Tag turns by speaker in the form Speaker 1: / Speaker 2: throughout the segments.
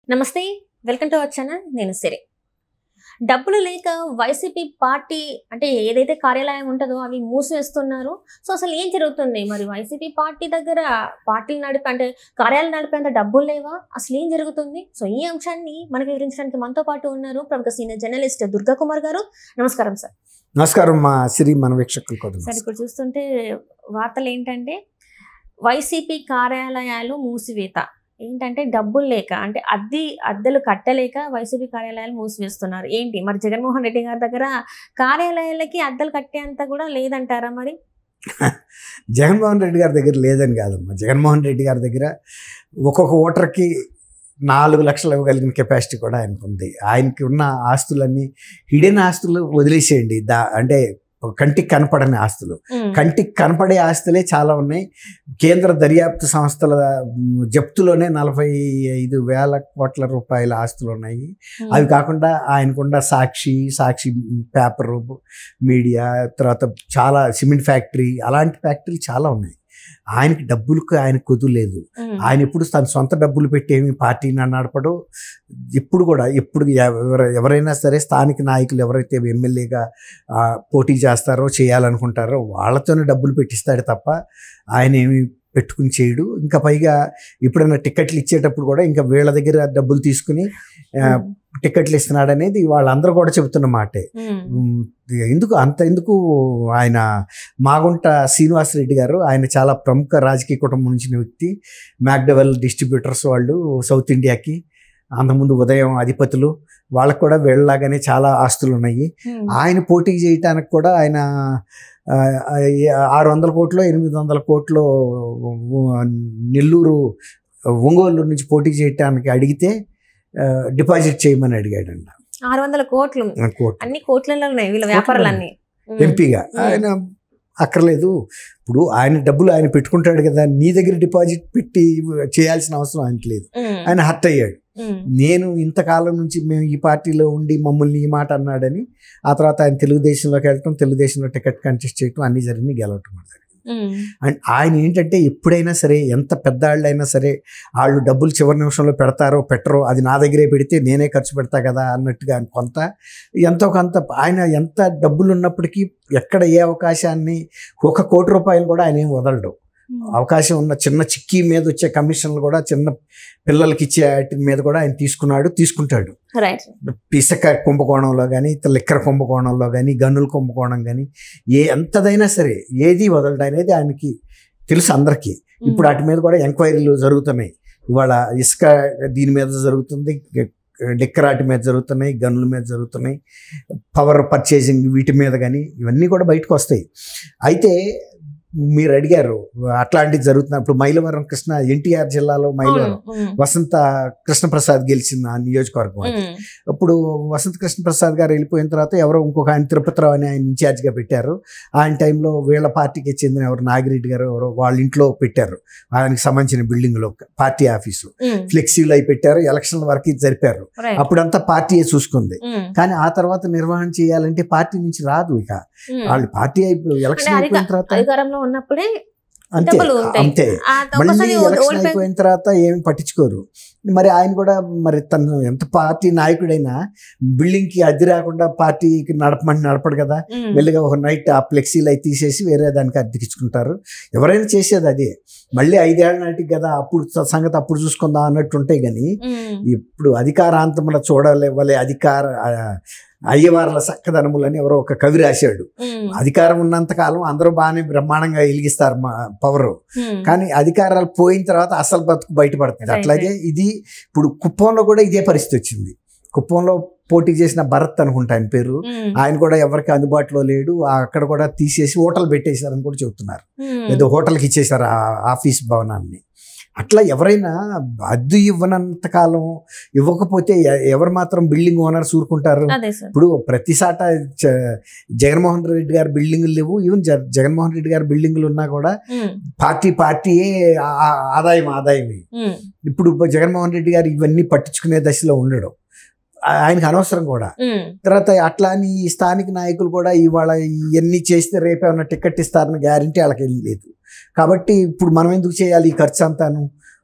Speaker 1: నమస్తే welcome to our channel నేను సిరి డబ్బులు లేక వైసీపీ పార్టీ అంటే ఏదైతే కార్యాలయం ఉంటుందో అవి మూసివేస్తున్నారు సో అసలు ఏం జరుగుతుంది మరి వైసీపీ పార్టీ దగ్గర పార్టీలు నడిపే అంటే కార్యాలయం నడిపేంత డబ్బులు లేవా అసలు ఏం జరుగుతుంది సో ఈ అంశాన్ని మనకి వివరించడానికి మనతో పాటు ఉన్నారు ప్రముఖ సీనియర్ జర్నలిస్ట్ దుర్గా కుమార్ గారు నమస్కారం సార్
Speaker 2: నమస్కారం మా సిరి మన వీక్షకులు కూడా
Speaker 1: సార్ ఇప్పుడు చూస్తుంటే వార్తలు ఏంటంటే వైసీపీ కార్యాలయాలు మూసివేత ఏంటంటే డబ్బులు లేక అంటే అద్దె అద్దెలు కట్టలేక వైసీపీ కార్యాలయాలు మూసివేస్తున్నారు ఏంటి మరి జగన్మోహన్ రెడ్డి గారి దగ్గర కార్యాలయాలకి అద్దెలు కట్టేంత కూడా లేదంటారా మరి
Speaker 2: జగన్మోహన్ రెడ్డి గారి దగ్గర లేదని కాదమ్మా జగన్మోహన్ రెడ్డి గారి దగ్గర ఒక్కొక్క ఓటర్కి నాలుగు లక్షలు ఇవ్వగలిగిన కెపాసిటీ కూడా ఆయనకు ఉంది ఆయనకి ఉన్న ఆస్తులన్నీ హిడెన్ ఆస్తులు వదిలేసేయండి దా అంటే కంటికి కనపడని ఆస్తులు
Speaker 1: ఉమ్,
Speaker 2: కంటికి కనపడే ఆస్తులే చాలా ఉన్నాయి కేంద్ర దర్యాప్తు సంస్థల మ్, జప్తులోనే నలభై ఐదు వేల కోట్ల రూపాయల ఆస్తులు ఉన్నాయి
Speaker 1: ఉమ్,
Speaker 2: అవి కాకుండా ఆయనకున్న సాక్షి సాక్షి పేపర్ మీడియా తర్వాత చాలా సిమెంట్ ఫ్యాక్టరీ అలాంటి ఫ్యాక్టరీలు చాలా ఉన్నాయి ఆయనకి డబ్బులకు ఆయన కుదులేదు
Speaker 1: ఉమ్,
Speaker 2: ఆయన ఎప్పుడు తన సొంత డబ్బులు పెట్టి ఏమి పార్టీని నడపడు ఇప్పుడు కూడా ఎప్పుడు ఎవర ఎవరైనా సరే స్థానిక నాయకులు ఎవరైతే ఎమ్మెల్యేగా ఆ, పోటీ చేస్తారో చేయాలనుకుంటారో వాళ్ళతోనే డబ్బులు పెట్టిస్తాడు తప్ప ఆయన ఏమి పెట్టుకుని చేయడు ఇంకా పైగా ఎప్పుడైనా టికెట్లు ఇచ్చేటప్పుడు కూడా ఇంకా వీళ్ళ దగ్గర డబ్బులు తీసుకుని ఆ,
Speaker 1: ఉమ్,
Speaker 2: టికెట్లు ఇస్తున్నాడు అనేది వాళ్ళందరూ కూడా చెబుతున్న మాటే
Speaker 1: ఉమ్,
Speaker 2: ఉమ్, ఎందుకు అంత ఎందుకు ఆయన మాగుంట శ్రీనివాసరెడ్డి గారు ఆయన చాలా ప్రముఖ రాజకీయ కుటుంబం నుంచి వ్యక్తి మ్యాక్డవెల్ డిస్ట్రిబ్యూటర్స్ వాళ్ళు సౌత్ ఇండియాకి అంతకుముందు ఉదయం అధిపతులు వాళ్ళకు కూడా వీళ్ళలాగానే చాలా ఆస్తులు ఉన్నాయి
Speaker 1: ఉమ్,
Speaker 2: ఆయన పోటీ చేయటానికి కూడా ఆయన ఆ, ఆరు వందల కోట్లు ఎనిమిది వందల కోట్లు నెల్లూరు ఒంగోలు నుంచి పోటీ చేయటానికి అడిగితే ఆ, డిపాజిట్ చేయమని అడిగాడంట
Speaker 1: ఆరు వందల కోట్లు
Speaker 2: కోర్టు
Speaker 1: అన్ని కోట్లలో ఉన్నాయి వీళ్ళ వ్యాపారాలన్నీ ఉమ్,
Speaker 2: ఎంపీగా ఆయన అక్కర్లేదు ఇప్పుడు ఆయన డబ్బులు ఆయన పెట్టుకుంటాడు కదా నీ దగ్గర డిపాజిట్ పెట్టి చేయాల్సిన అవసరం ఆయనకి లేదు
Speaker 1: ఉమ్,
Speaker 2: ఆయన హర్ట్ అయ్యాడు
Speaker 1: ఉమ్,
Speaker 2: నేను ఇంతకాలం నుంచి మేము ఈ పార్టీలో ఉండి మమ్మల్ని ఈ మాట అన్నాడని ఆ తర్వాత ఆయన తెలుగుదేశంలోకి వెళ్ళటం తెలుగుదేశంలో టికెట్ కంటెస్ట్ చేయటం అన్ని జరిగి గెలవటం జరిగింది
Speaker 1: ఉమ్,
Speaker 2: అండ్ ఆయన ఏంటంటే ఎప్పుడైనా సరే ఎంత పెద్దాళ్ళైనా సరే వాళ్ళు డబ్బులు చివరి నిమిషంలో పెడతారో పెట్టరో అది నా దగ్గరే పెడితే నేనే ఖర్చు పెడతా కదా అన్నట్టుగా ఆయన కొంత ఎంతో కొంత ఆయన ఎంత డబ్బులు ఉన్నప్పటికీ ఎక్కడ ఏ అవకాశాన్ని ఒక కోటి రూపాయలు కూడా ఆయన ఏం వదలడు
Speaker 1: ఉమ్,
Speaker 2: అవకాశం ఉన్న చిన్న చిక్కీ మీద వచ్చే కమిషన్లు కూడా చిన్న పిల్లలకి ఇచ్చే వాటి మీద కూడా ఆయన తీసుకున్నాడు తీసుకుంటాడు
Speaker 1: రైట్
Speaker 2: ఇసుక కుంభకోణంలో కానీ లిక్కర కుంభకోణంలో కానీ గనుల కుంభకోణం కానీ ఏ ఎంతదైనా సరే ఏది వదలడం అనేది ఆయనకి తెలుసు అందరికీ ఇప్పుడు వాటి మీద కూడా ఎంక్వైరీలు జరుగుతున్నాయి ఇవాళ ఇసుక దీని మీద జరుగుతుంది లిక్కర్ వాటి మీద జరుగుతున్నాయి గనుల మీద జరుగుతున్నాయి పవర్ పర్చేసింగ్ వీటి మీద కానీ ఇవన్నీ కూడా బయటకు వస్తాయి అయితే మీరు అడిగారు అట్లాంటివి జరుగుతున్నాయి ఇప్పుడు మైలవరం కృష్ణ ఎన్టీఆర్ జిల్లాలో మైలవరం వసంత కృష్ణప్రసాద్ గెలిచిన నియోజకవర్గం అది. ఇప్పుడు వసంత కృష్ణప్రసాద్ గారు వెళ్ళిపోయిన తర్వాత ఎవరో ఇంకొక ఆయన తిరుపతిరావు అని ఆయన ఇన్ఛార్జ్గా పెట్టారు ఆయన టైంలో వీళ్ళ పార్టీకి చెందిన ఎవరు నాగిరెడ్డి గారు ఎవరో వాళ్ళ ఇంట్లో పెట్టారు ఆయనకి సంబంధించిన బిల్డింగ్లో పార్టీ ఆఫీసు ఫ్లెక్సీలు అయి పెట్టారు ఎలక్షన్ల వరకు ఇది జరిపారు
Speaker 1: రైట్
Speaker 2: అప్పుడంతా పార్టీయే చూసుకుంది కానీ ఆ తర్వాత నిర్వహణ చేయాలంటే పార్టీ నుంచి రాదు ఇక వాళ్ళు పార్టీ అయిపోయి ఎలక్షన్
Speaker 1: అంటే
Speaker 2: అయిపోయిన తర్వాత
Speaker 1: అధికారంలో ఉన్నప్పుడే
Speaker 2: అంతే
Speaker 1: డబ్బులు ఉంటాయి.
Speaker 2: అంతే
Speaker 1: ఆ
Speaker 2: మళ్ళీ
Speaker 1: ఒక్కసారి
Speaker 2: ఎలక్షన్
Speaker 1: ఓడిపోయి
Speaker 2: అయిపోయిన తర్వాత ఏమి పట్టించుకోరు మరి ఆయన కూడా మరి తను ఎంత పార్టీ నాయకుడైనా బిల్డింగ్ కి అద్దె రాకుండా పార్టీకి నడపమని నడపడు కదా
Speaker 1: ఉమ్,
Speaker 2: మెల్లిగా ఒక నైట్ ఆ ఫ్లెక్సీలు అవి తీసేసి వేరే దానికి అద్దెకిచ్చుకుంటారు ఎవరైనా చేసేది అదే మళ్ళీ ఐదేళ్ల నాటికి కదా అప్పుడు స- సంగతి అప్పుడు చూసుకుందాం అన్నట్టు ఉంటాయి కానీ
Speaker 1: ఉమ్,
Speaker 2: ఇప్పుడు అధికారాంతముల చూడలేవలే అధికార ఆ, అయ్యవార్ల చక్కదనములని ఎవరో ఒక కవి రాశాడు
Speaker 1: ఉమ్,
Speaker 2: అధికారం ఉన్నంత కాలం అందరూ బాగానే బ్రహ్మాండంగా వెలిగిస్తారు మా పవర్
Speaker 1: ఉమ్,
Speaker 2: కానీ అధికారాలు పోయిన తర్వాత అసలు బతుకు బయటపడుతుంది
Speaker 1: Right,
Speaker 2: అట్లాగే ఇది ఇప్పుడు కుప్పంలో కూడా ఇదే పరిస్థితి వచ్చింది కుప్పంలో పోటీ చేసిన భరత్ అనుకుంటా ఆయన పేరు
Speaker 1: ఉమ్,
Speaker 2: ఆయన కూడా ఎవరికి అందుబాటులో లేడు ఆ అక్కడ కూడా తీసేసి హోటల్ పెట్టేశారని కూడా చెబుతున్నారు
Speaker 1: ఉమ్,
Speaker 2: ఏదో హోటల్కి ఇచ్చేశారు ఆ ఆఫీస్ భవనాన్ని అట్లా ఎవరైనా అద్దు ఇవ్వనంత కాలం ఇవ్వకపోతే ఎ- ఎవరు మాత్రం బిల్డింగ్ ఓనర్స్ ఊరుకుంటారు
Speaker 1: అదే సార్
Speaker 2: ఇప్పుడు ప్రతిసాట జ- జగన్మోహన్ రెడ్డి గారి బిల్డింగులు లేవు ఈవెన్ జ- జగన్మోహన్ రెడ్డి గారి బిల్డింగులు ఉన్నా కూడా
Speaker 1: ఉమ్,
Speaker 2: పార్టీ పార్టీయే ఆ- ఆ- ఆదాయం ఆదాయమే
Speaker 1: ఉమ్,
Speaker 2: ఇప్పుడు జగన్మోహన్ రెడ్డి గారు ఇవన్నీ పట్టించుకునే దశలో ఉండడం ఆ- ఆయనకు అనవసరం కూడా
Speaker 1: ఉమ్,
Speaker 2: తర్వాత అట్లా అని ఈ స్థానిక నాయకులు కూడా ఇవాళ ఇవన్నీ చేస్తే రేపు ఏమన్నా టికెట్ ఇస్తారన్న గ్యారంటీ వాళ్ళకి ఏం లేదు కాబట్టి ఇప్పుడు మనం ఎందుకు చేయాలి ఈ ఖర్చు అంతాను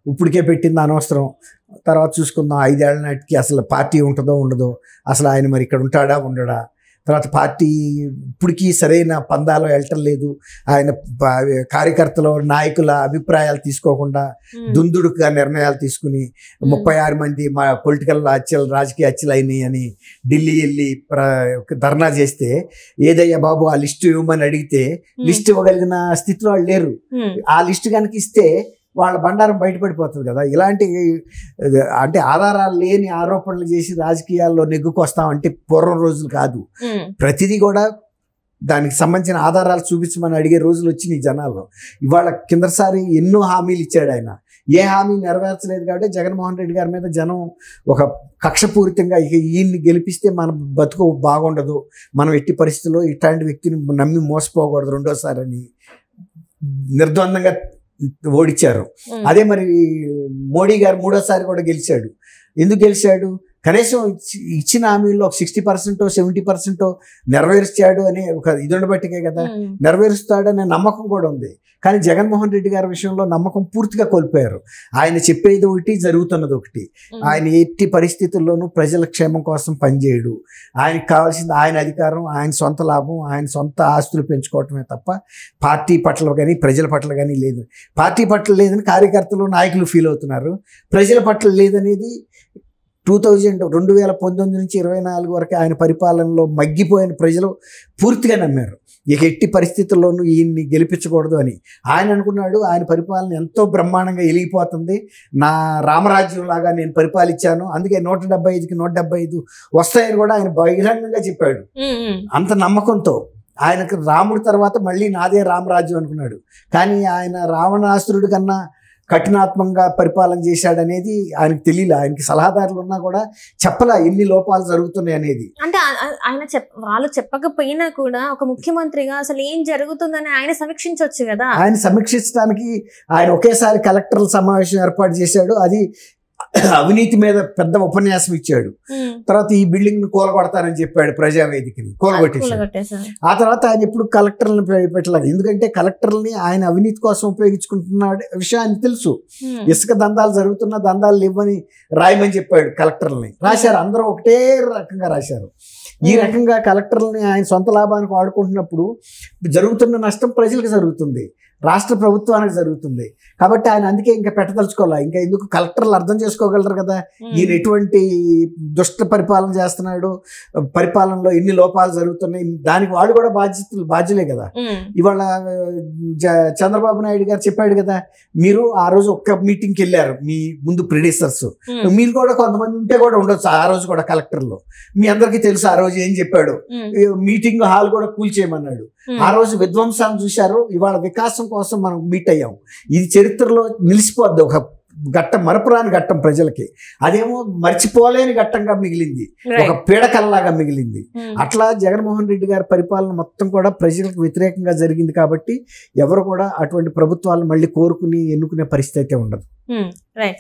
Speaker 2: ఇప్పటికే పెట్టింది అనవసరం తర్వాత చూసుకుందాం ఐదేళ్ల నాటికి అసలు పార్టీ ఉంటుందో ఉండదో అసలు ఆయన మరి ఇక్కడ ఉంటాడా ఉండడా తర్వాత పార్టీ ఇప్పటికీ సరైన పందాలో వెళ్ళటం లేదు ఆయన ప- కార్యకర్తలు నాయకుల అభిప్రాయాలు తీసుకోకుండా
Speaker 1: ఉమ్,
Speaker 2: దుందుడుగా నిర్ణయాలు తీసుకుని ముప్పై ఆరు మంది మా పొలిటికల్ హత్యలు రాజకీయ హత్యలు అయినాయి అని ఢిల్లీ వెళ్ళి ప్ర- ధర్నా చేస్తే ఏదయ్యా బాబు ఆ లిస్టు ఇవ్వమని అడిగితే
Speaker 1: ఉమ్,
Speaker 2: లిస్ట్ ఇవ్వగలిగిన స్థితిలో వాళ్ళు లేరు
Speaker 1: ఉమ్,
Speaker 2: ఆ లిస్ట్ కనుక ఇస్తే వాళ్ళ బండారం బయటపడిపోతుంది కదా ఇలాంటి ఇది, అంటే ఆధారాలు లేని ఆరోపణలు చేసి రాజకీయాల్లో నెగ్గుకొస్తామంటే పూర్వం రోజులు కాదు
Speaker 1: ఉమ్,
Speaker 2: ప్రతిదీ కూడా దానికి సంబంధించిన ఆధారాలు చూపించమని అడిగే రోజులు వచ్చినాయి జనాల్లో ఇవాళ కిందసారి ఎన్నో హామీలు ఇచ్చాడు ఆయన ఏ హామీ నెరవేర్చలేదు కాబట్టి జగన్మోహన్ రెడ్డి గారి మీద జనం ఒక కక్షపూరితంగా ఇక ఈయన్ని గెలిపిస్తే మన బతుకు బాగుండదు మనం ఎట్టి పరిస్థితుల్లో ఇట్లాంటి వ్యక్తిని నమ్మి మోసపోకూడదు రెండోసారి అని నిర్ద్వందంగా ఓడించారు
Speaker 1: ఉమ్,
Speaker 2: అదే మరి మోడీ గారు మూడోసారి కూడా గెలిచాడు ఎందుకు గెలిచాడు కనీసం ఇచ్చి- ఇచ్చిన హామీల్లో ఒక సిక్స్టీ పర్సెంట్ సెవెంటీ పర్సెంట్ నెరవేర్చాడు అనే ఒక ఇది ఉండబట్టికే కదా
Speaker 1: ఉమ్,
Speaker 2: నెరవేరుస్తాడనే నమ్మకం కూడా ఉంది కానీ జగన్మోహన్ రెడ్డి గారి విషయంలో నమ్మకం పూర్తిగా కోల్పోయారు ఆయన చెప్పేది ఒకటి జరుగుతున్నది ఒకటి
Speaker 1: ఉమ్,
Speaker 2: ఆయన ఎట్టి పరిస్థితుల్లోనూ ప్రజల క్షేమం కోసం పనిచేయడు ఆయనకు కావాల్సింది ఆయన అధికారం ఆయన సొంత లాభం ఆయన సొంత ఆస్తులు పెంచుకోవటమే తప్ప పార్టీ పట్ల కానీ ప్రజల పట్ల కానీ లేదు పార్టీ పట్ల లేదని కార్యకర్తలు నాయకులు ఫీల్ అవుతున్నారు ప్రజల పట్ల లేదనేది టూ థౌజండ్ రెండు వేల పంతొమ్మిది నుంచి ఇరవై నాలుగు వరకు ఆయన పరిపాలనలో మగ్గిపోయిన ప్రజలు పూర్తిగా నమ్మారు ఇక ఎట్టి పరిస్థితుల్లోనూ ఈయన్ని గెలిపించకూడదు అని ఆయన అనుకున్నాడు ఆయన పరిపాలన ఎంతో బ్రహ్మాండంగా వెలిగిపోతుంది నా రామరాజ్యం లాగా నేను పరిపాలించాను అందుకే నూట డెబ్బై ఐదుకి నూట డెబ్బై ఐదు వస్తాయని కూడా ఆయన బహిరంగంగా చెప్పాడు
Speaker 1: ఉమ్, ఉమ్,
Speaker 2: అంత నమ్మకంతో ఆయనకు రాముడి తర్వాత మళ్ళీ నాదే రామరాజ్యం అనుకున్నాడు కానీ ఆయన రావణాసురుడి కన్నా కఠినాత్మకంగా పరిపాలన చేశాడనేది ఆయనకు తెలియలే ఆయనకి సలహాదారులు ఉన్నా కూడా చెప్పలా ఎన్ని లోపాలు జరుగుతున్నాయి అనేది
Speaker 1: అంటే ఆ- ఆ- ఆయన చెప్ వాళ్ళు చెప్పకపోయినా కూడా ఒక ముఖ్యమంత్రిగా అసలు ఏం జరుగుతుందని ఆయన సమీక్షించవచ్చు కదా
Speaker 2: ఆయన సమీక్షించడానికి ఆయన ఒకేసారి కలెక్టర్ల సమావేశం ఏర్పాటు చేశాడు అది అవినీతి మీద పెద్ద ఉపన్యాసం ఇచ్చాడు
Speaker 1: ఉమ్,
Speaker 2: తర్వాత ఈ బిల్డింగ్ ను కూలగొడతానని చెప్పాడు ప్రజావేదికని కూలగొట్టేశాడు
Speaker 1: కూలగొట్టేశారు.
Speaker 2: ఆ తర్వాత ఆయన ఎప్పుడు కలెక్టర్లను పె- పెట్టలేదు ఎందుకంటే కలెక్టర్లని ఆయన అవినీతి కోసం ఉపయోగించుకుంటున్నాడు విషయం ఆయనకు తెలుసు
Speaker 1: ఉమ్,
Speaker 2: ఇసుక దందాలు జరుగుతున్న దందాలు ఇవ్వని రాయమని చెప్పాడు కలెక్టర్లని రాశారు అందరూ ఒకటే రకంగా రాశారు ఈ రకంగా కలెక్టర్లని ఆయన సొంత లాభానికి వాడుకుంటున్నప్పుడు జరుగుతున్న నష్టం ప్రజలకు జరుగుతుంది రాష్ట్ర ప్రభుత్వానికి జరుగుతుంది కాబట్టి ఆయన అందుకే ఇంకా పెట్టదలుచుకోవాలి ఇంకా ఎందుకు కలెక్టర్లు అర్థం చేసుకోగలరు కదా
Speaker 1: ఉమ్,
Speaker 2: ఈయన ఎటువంటి దుష్ట పరిపాలన చేస్తున్నాడు పరిపాలనలో ఎన్ని లోపాలు జరుగుతున్నాయి దానికి వాళ్ళు కూడా బాధ్యతలు బాధ్యులే కదా
Speaker 1: ఉమ్,
Speaker 2: ఇవాళ జ- చంద్రబాబు నాయుడు గారు చెప్పాడు కదా మీరు ఆ రోజు ఒక్క మీటింగ్కి వెళ్ళారు మీ ముందు ప్రిడిసర్స్
Speaker 1: ఉమ్,
Speaker 2: మీరు కూడా కొంతమంది ఉంటే కూడా ఉండొచ్చు ఆ రోజు కూడా కలెక్టర్లో మీ అందరికీ తెలుసు ఆ రోజు ఏం చెప్పాడు
Speaker 1: ఉమ్,
Speaker 2: ఈ మీటింగ్ హాల్ కూడా కూల్చేయమన్నాడు
Speaker 1: ఉమ్,
Speaker 2: ఆ రోజు విధ్వంసాన్ని చూశారు ఇవాళ వికాసం కోసం మనం మీట్ అయ్యాం ఇది చరిత్రలో నిలిచిపోద్ది ఒక ఘట్టం మరపురాని ఘట్టం ప్రజలకి అదేమో మర్చిపోలేని ఘట్టంగా మిగిలింది ఒక
Speaker 1: రైట్.
Speaker 2: పీడకల్లాగా మిగిలింది
Speaker 1: ఉమ్,
Speaker 2: అట్లా జగన్మోహన్ రెడ్డి గారి పరిపాలన మొత్తం కూడా ప్రజలకు వ్యతిరేకంగా జరిగింది కాబట్టి ఎవరు కూడా అటువంటి ప్రభుత్వాలు మళ్ళీ కోరుకుని ఎన్నుకునే పరిస్థితి అయితే ఉండదు
Speaker 1: ఉమ్, రైట్